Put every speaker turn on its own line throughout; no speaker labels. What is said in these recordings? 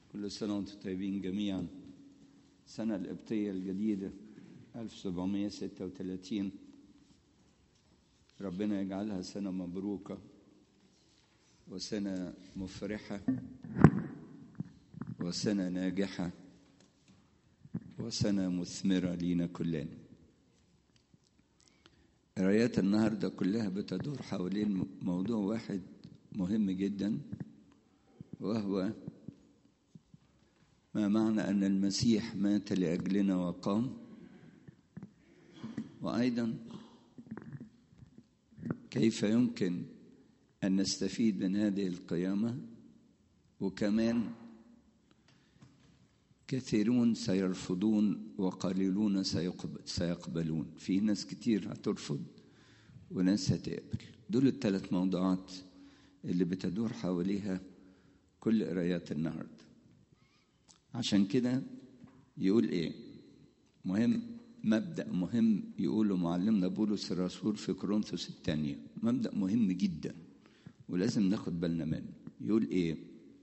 كل سنة وانتم طيبين جميعا السنة القبطية الجديدة 1736 ربنا يجعلها سنة مبروكة وسنة مفرحة وسنة ناجحة وسنة مثمرة لينا كلنا قرايات النهاردة كلها بتدور حوالين موضوع واحد مهم جدا وهو ما معنى أن المسيح مات لأجلنا وقام وأيضا كيف يمكن أن نستفيد من هذه القيامة وكمان كثيرون سيرفضون وقليلون سيقبلون في ناس كتير هترفض وناس هتقبل دول الثلاث موضوعات اللي بتدور حواليها كل قرايات النهارده عشان كده يقول ايه مهم مبدا مهم يقوله معلمنا بولس الرسول في كورنثوس الثانيه مبدا مهم جدا ولازم ناخد بالنا منه يقول ايه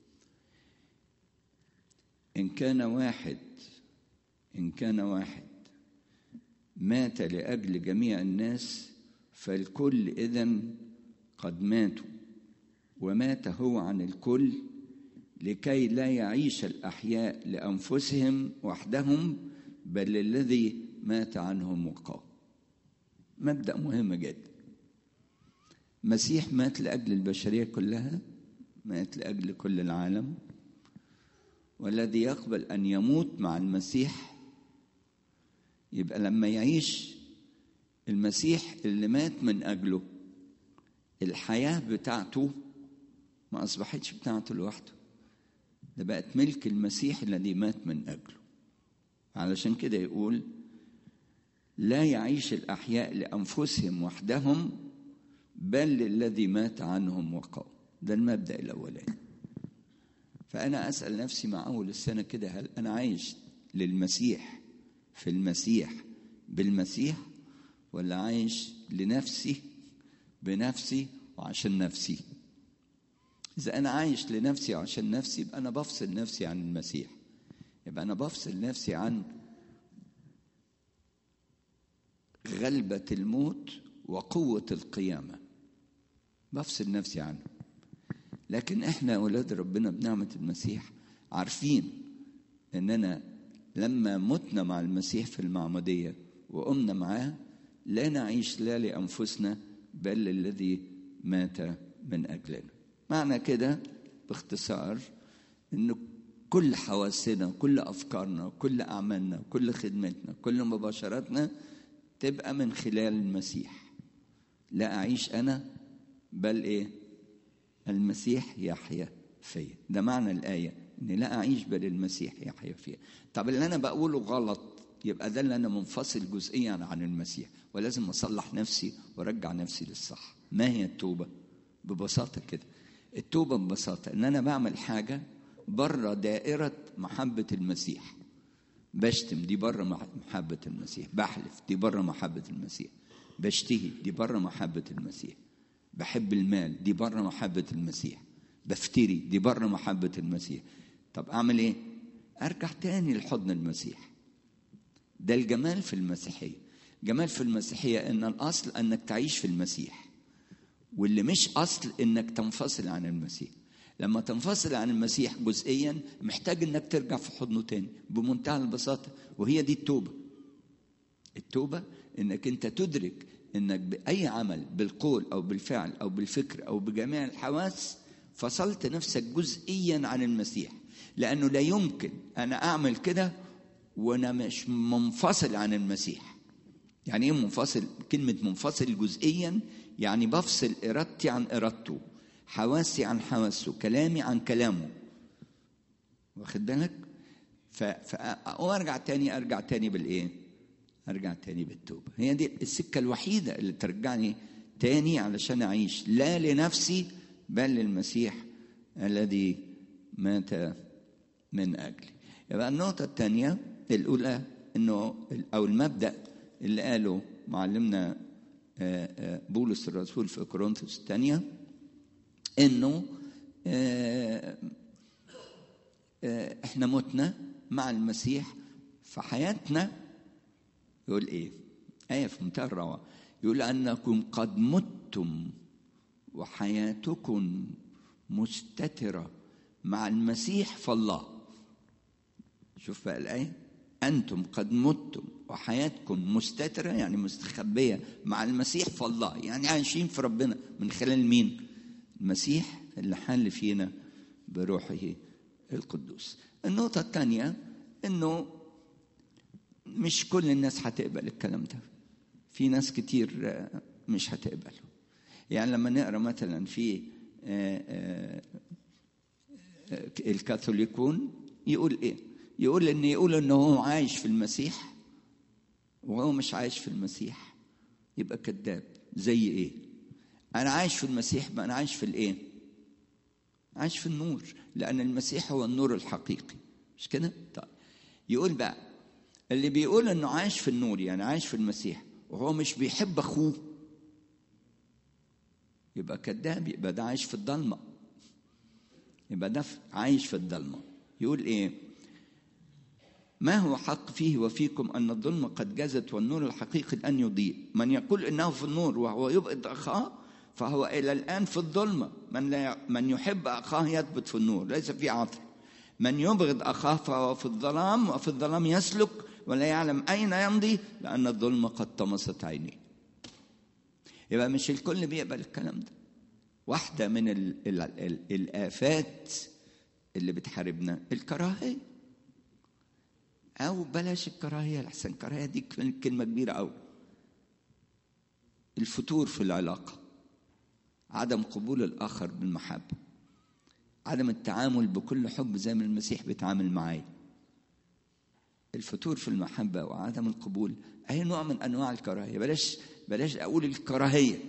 ان كان واحد ان كان واحد مات لاجل جميع الناس فالكل اذا قد ماتوا ومات هو عن الكل لكي لا يعيش الأحياء لأنفسهم وحدهم بل الذي مات عنهم وقام مبدأ مهم جدا مسيح مات لأجل البشرية كلها مات لأجل كل العالم والذي يقبل أن يموت مع المسيح يبقى لما يعيش المسيح اللي مات من أجله الحياة بتاعته ما أصبحتش بتاعته لوحده ده بقت ملك المسيح الذي مات من أجله علشان كده يقول لا يعيش الأحياء لأنفسهم وحدهم بل الذي مات عنهم وقام ده المبدأ الأولاني فأنا أسأل نفسي مع أول السنة كده هل أنا عايش للمسيح في المسيح بالمسيح ولا عايش لنفسي بنفسي وعشان نفسي إذا أنا عايش لنفسي عشان نفسي يبقى أنا بفصل نفسي عن المسيح يبقى أنا بفصل نفسي عن غلبة الموت وقوة القيامة بفصل نفسي عنه لكن إحنا أولاد ربنا بنعمة المسيح عارفين إننا لما متنا مع المسيح في المعمودية وقمنا معاه لا نعيش لا لأنفسنا بل الذي مات من أجلنا معنى كده باختصار ان كل حواسنا كل افكارنا كل اعمالنا كل خدمتنا كل مباشراتنا تبقى من خلال المسيح لا اعيش انا بل ايه المسيح يحيا فيا ده معنى الايه ان لا اعيش بل المسيح يحيا فيا طب اللي انا بقوله غلط يبقى ده اللي انا منفصل جزئيا عن المسيح ولازم اصلح نفسي وارجع نفسي للصح ما هي التوبه ببساطه كده التوبة ببساطة إن أنا بعمل حاجة بره دائرة محبة المسيح بشتم دي بره محبة المسيح بحلف دي بره محبة المسيح بشتهي دي بره محبة المسيح بحب المال دي بره محبة المسيح بفتري دي بره محبة المسيح طب أعمل إيه؟ أرجع تاني لحضن المسيح ده الجمال في المسيحية جمال في المسيحية إن الأصل أنك تعيش في المسيح واللي مش اصل انك تنفصل عن المسيح لما تنفصل عن المسيح جزئيا محتاج انك ترجع في حضنه تاني بمنتهى البساطه وهي دي التوبه التوبه انك انت تدرك انك باي عمل بالقول او بالفعل او بالفكر او بجميع الحواس فصلت نفسك جزئيا عن المسيح لانه لا يمكن انا اعمل كده وانا مش منفصل عن المسيح يعني ايه منفصل كلمه منفصل جزئيا يعني بفصل ارادتي عن ارادته حواسي عن حواسه كلامي عن كلامه واخد بالك ف... ف... وارجع تاني ارجع تاني بالايه ارجع تاني بالتوبه هي دي السكه الوحيده اللي ترجعني تاني علشان اعيش لا لنفسي بل للمسيح الذي مات من اجلي يبقى النقطه الثانيه الاولى انه او المبدا اللي قاله معلمنا بولس الرسول في كورنثوس الثانية انه آه، احنا متنا مع المسيح في حياتنا يقول ايه آية في منتهى الروعة يقول أنكم قد متم وحياتكم مستترة مع المسيح فالله شوف بقى الآية أنتم قد متم وحياتكم مستترة يعني مستخبية مع المسيح فالله يعني عايشين في ربنا من خلال مين المسيح اللي حل فينا بروحه القدوس النقطة الثانية أنه مش كل الناس هتقبل الكلام ده في ناس كتير آه، مش هتقبله يعني لما نقرا مثلا في آه، آه، آه، الكاثوليكون يقول ايه يقول ان يقول ان هو عايش في المسيح وهو مش عايش في المسيح يبقى كذاب زي ايه انا عايش في المسيح ما انا عايش في الايه عايش في النور لان المسيح هو النور الحقيقي مش كده طيب يقول بقى اللي بيقول انه عايش في النور يعني عايش في المسيح وهو مش بيحب اخوه يبقى كذاب يبقى ده عايش في الضلمه يبقى ده عايش في الضلمه يقول ايه ما هو حق فيه وفيكم ان الظلمه قد جازت والنور الحقيقي الان يضيء من يقول انه في النور وهو يبغض اخاه فهو الى الان في الظلمه من لا من يحب اخاه يثبت في النور ليس في عطل من يبغض اخاه فهو في الظلام وفي الظلام يسلك ولا يعلم اين يمضي لان الظلمه قد طمست عينيه يبقى مش الكل بيقبل الكلام ده واحده من ال ال ال الافات اللي بتحاربنا الكراهيه او بلاش الكراهيه لحسن الكراهيه دي كلمه كبيره قوي الفتور في العلاقه عدم قبول الاخر بالمحبه عدم التعامل بكل حب زي ما المسيح بيتعامل معايا الفتور في المحبه وعدم القبول اي نوع من انواع الكراهيه بلاش بلاش اقول الكراهيه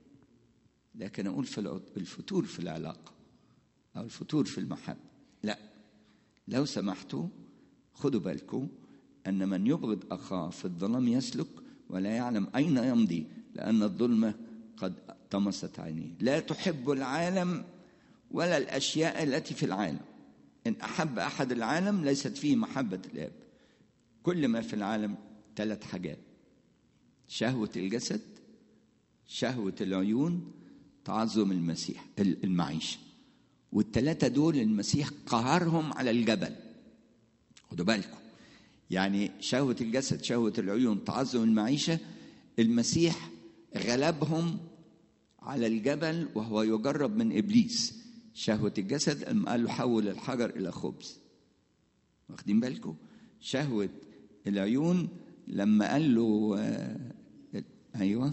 لكن اقول في الع- الفتور في العلاقه او الفتور في المحبه لا لو سمحتوا خدوا بالكم ان من يبغض اخاه في الظلام يسلك ولا يعلم اين يمضي لان الظلمه قد طمست عينيه لا تحب العالم ولا الاشياء التي في العالم ان احب احد العالم ليست فيه محبه الاب كل ما في العالم ثلاث حاجات شهوه الجسد شهوه العيون تعظم المسيح المعيشه والثلاثه دول المسيح قهرهم على الجبل خدوا بالكم يعني شهوة الجسد شهوة العيون تعظم المعيشة المسيح غلبهم على الجبل وهو يجرب من إبليس شهوة الجسد لما قال له حول الحجر إلى خبز واخدين بالكم شهوة العيون لما قال له آه، أيوه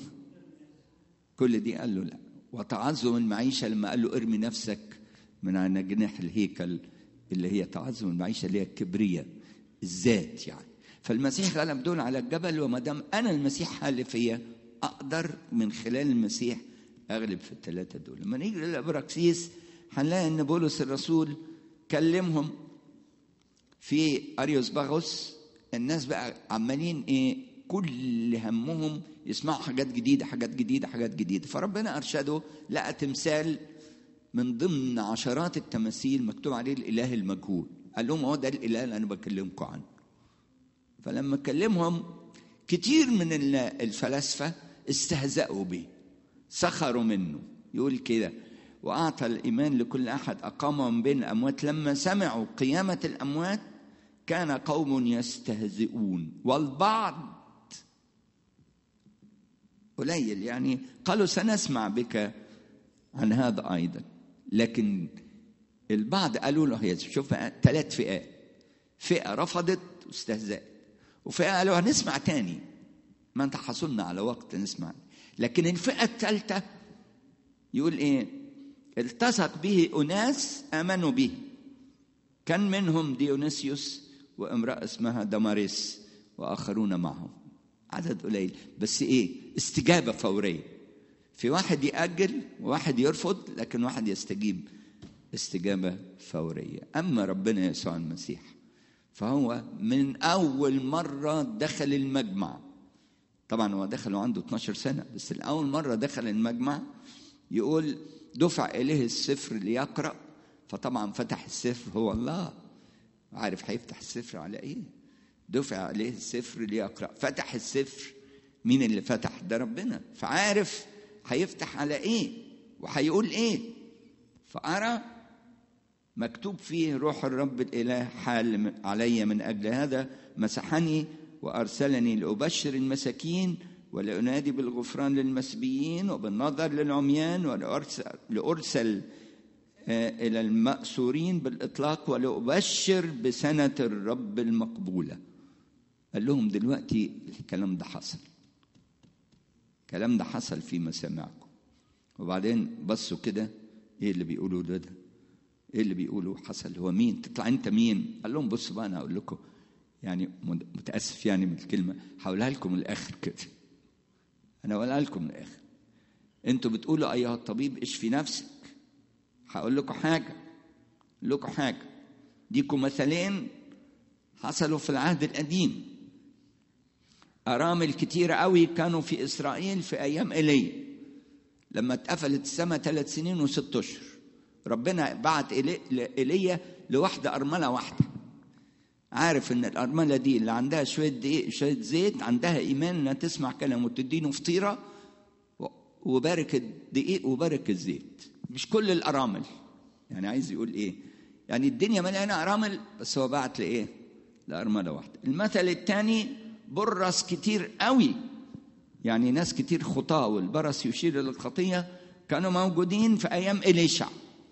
كل دي قال له لا وتعظم المعيشة لما قال له ارمي نفسك من على جناح الهيكل اللي هي تعظم المعيشة اللي هي الكبرية الذات يعني فالمسيح غلب دول على الجبل وما دام انا المسيح حال فيا اقدر من خلال المسيح اغلب في الثلاثه دول لما نيجي للابراكسيس هنلاقي ان بولس الرسول كلمهم في اريوس باغوس الناس بقى عمالين ايه كل همهم يسمعوا حاجات جديده حاجات جديده حاجات جديده فربنا ارشده لقى تمثال من ضمن عشرات التماثيل مكتوب عليه الاله المجهول قال لهم هو ده الاله اللي انا بكلمكم عنه فلما كلمهم كتير من ال- الفلاسفه استهزأوا به سخروا منه يقول كده واعطى الايمان لكل احد اقامه من بين الاموات لما سمعوا قيامه الاموات كان قوم يستهزئون والبعض قليل يعني قالوا سنسمع بك عن هذا ايضا لكن البعض قالوا له هي شوف ثلاث فئات فئه رفضت واستهزأت وفئه قالوا هنسمع تاني ما انت حصلنا على وقت نسمع لكن الفئه الثالثه يقول ايه التصق به اناس امنوا به كان منهم ديونيسيوس وامراه اسمها دماريس واخرون معهم عدد قليل بس ايه استجابه فوريه في واحد يأجل وواحد يرفض لكن واحد يستجيب استجابة فورية أما ربنا يسوع المسيح فهو من أول مرة دخل المجمع طبعا هو دخل وعنده 12 سنة بس الأول مرة دخل المجمع يقول دفع إليه السفر ليقرأ فطبعا فتح السفر هو الله عارف هيفتح السفر على ايه دفع عليه السفر ليقرا فتح السفر مين اللي فتح ده ربنا فعارف هيفتح على ايه وهيقول ايه فارى مكتوب فيه روح الرب الاله حال علي من اجل هذا مسحني وارسلني لابشر المساكين ولانادي بالغفران للمسبيين وبالنظر للعميان ولارسل لارسل الى الماسورين بالاطلاق ولابشر بسنه الرب المقبوله قال لهم دلوقتي الكلام ده حصل الكلام ده حصل في مسامعكم وبعدين بصوا كده ايه اللي بيقولوا ده, ده ايه اللي بيقولوا حصل هو مين تطلع انت مين قال لهم بصوا بقى انا هقول لكم يعني متاسف يعني من الكلمه هقولها لكم من الاخر كده انا هقولها لكم من الاخر انتوا بتقولوا ايها الطبيب اشفي نفسك هقول لكم حاجه اقول لكم حاجه ديكم مثلين حصلوا في العهد القديم أرامل كتيرة قوي كانوا في إسرائيل في أيام إيليا لما اتقفلت السماء ثلاث سنين وست أشهر ربنا بعت إيليا لواحدة أرملة واحدة عارف إن الأرملة دي اللي عندها شوية دقيق شوية زيت عندها إيمان إنها تسمع كلامه وتدينه فطيرة وبارك الدقيق وبارك الزيت مش كل الأرامل يعني عايز يقول إيه يعني الدنيا مليانة أرامل بس هو بعت لإيه لأرملة واحدة المثل الثاني برص كتير قوي يعني ناس كتير خطاة والبرص يشير للخطية كانوا موجودين في أيام إليشع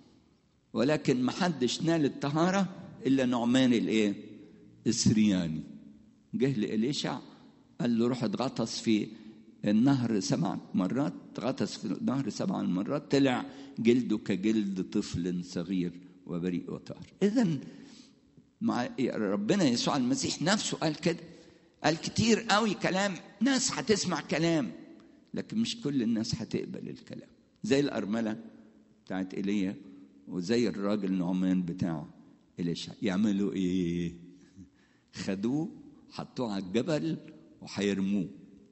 ولكن ما حدش نال الطهارة إلا نعمان الإيه؟ السرياني جه لإليشع قال له روح اتغطس في النهر سبع مرات غطس في النهر سبع مرات طلع جلده كجلد طفل صغير وبريء وطاهر إذا مع ربنا يسوع المسيح نفسه قال كده قال كتير قوي كلام ناس هتسمع كلام لكن مش كل الناس هتقبل الكلام زي الأرملة بتاعت إيليا وزي الراجل نعمان بتاعه إليشع يعملوا إيه؟ خدوه حطوه على الجبل وهيرموه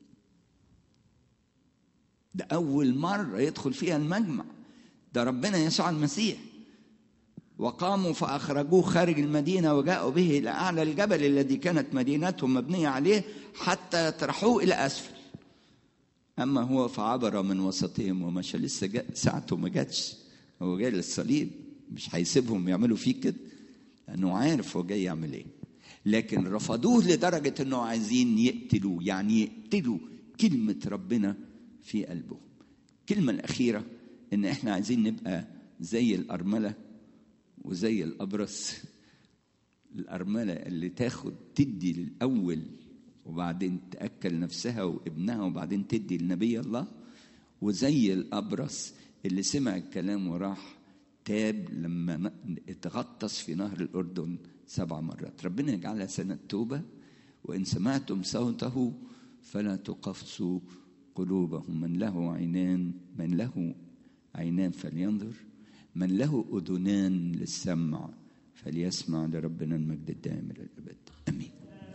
ده أول مرة يدخل فيها المجمع ده ربنا يسوع المسيح وقاموا فأخرجوه خارج المدينة وجاءوا به إلى أعلى الجبل الذي كانت مدينتهم مبنية عليه حتى يطرحوه إلى أسفل أما هو فعبر من وسطهم ومشى لسه جاء ساعته ما جاتش هو جاي للصليب مش هيسيبهم يعملوا فيه كده لأنه عارف هو جاي يعمل إيه لكن رفضوه لدرجة أنه عايزين يقتلوه يعني يقتلوا كلمة ربنا في قلبهم الكلمة الأخيرة إن إحنا عايزين نبقى زي الأرملة وزي الأبرص الأرملة اللي تاخد تدي للأول وبعدين تأكل نفسها وابنها وبعدين تدي لنبي الله وزي الأبرص اللي سمع الكلام وراح تاب لما اتغطس في نهر الأردن سبع مرات ربنا يجعلها سنة توبة وإن سمعتم صوته فلا تقفصوا قلوبهم من له عينان من له عينان فلينظر من له أذنان للسمع فليسمع لربنا المجد الدائم إلى الأبد آمين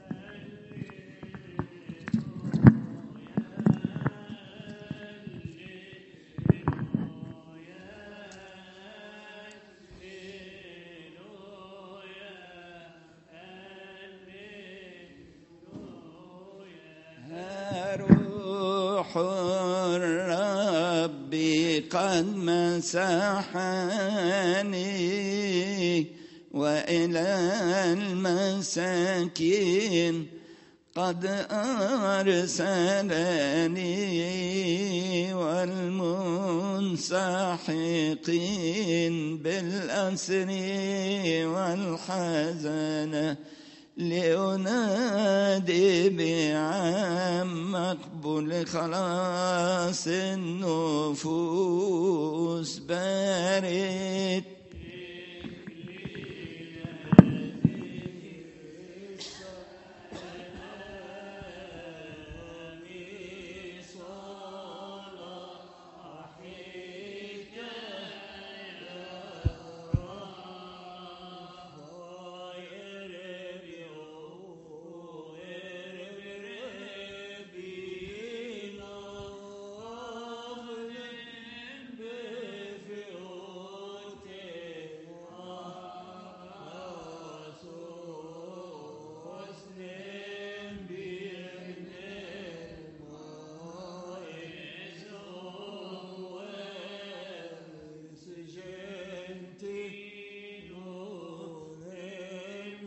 روح الرب قد مسحني وإلى المساكين قد أرسلني والمنسحقين بالأسر والحزن لأنادي بعام مقبول خلاص النفوس بارد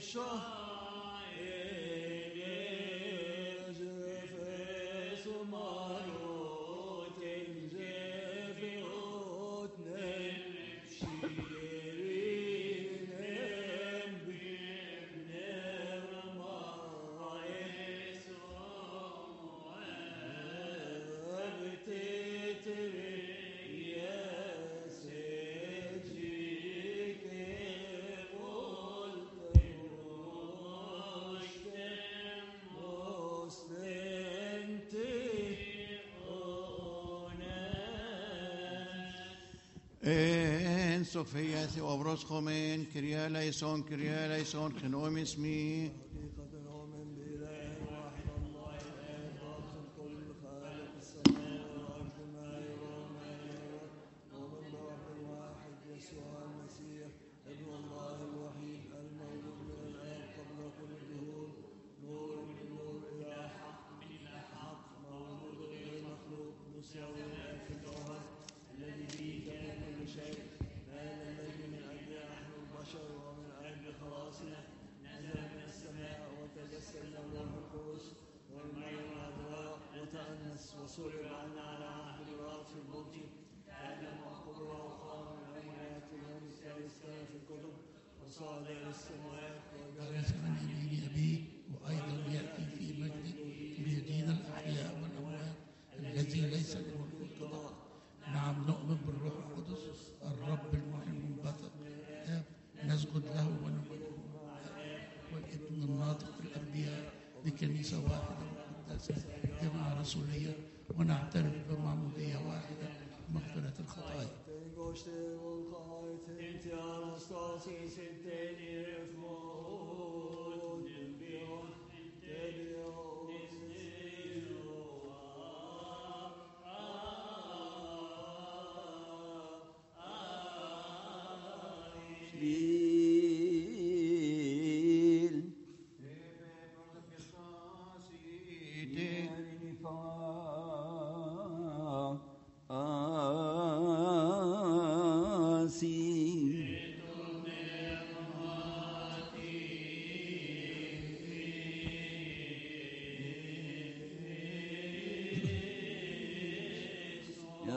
En Sofia Theobros Chomen, Kyria Leison, Kyria Leison, Chenom اسمي
حقيقة نؤمن بإله واحد الله الآب ضابط الكل خالق السماء والأرض ما يرى وما لا يرى نؤمن برب واحد يسوع المسيح ابن الله الوحيد المولود من الآب قبل كل الدهور نور من نور إلى حق من إلى حق مولود غير مخلوق مساوي الآب في الجوهر الذي به كان كل شيء هذا الذي من أجل نحن البشر ومن أجل خلاصنا نزل من السماء وتجسد له الروح القدس والمريم العذراء وتأنس وصلب عنا على عهد الرب في البطن آدم وقبر وقام من الأموات اليوم الثالث كما في الكتب وصعد إلى السماوات وجلس
جلس عن يمين أبيه وأيضا يأتي في مجده ليدين الأحياء والأموات الذي ليس له القضاء نعم نؤمن بالروح القدس الرب المحيي المنبثق من الآب نسجد له ونعبده والابن الناطق بالأنبياء بكنيسة واحدة مقدسة جماعة رسولية ونعترف بمعمودية واحدة مغفرة الخطايا
Tengo usted un caite, te amo, stasi, senteni,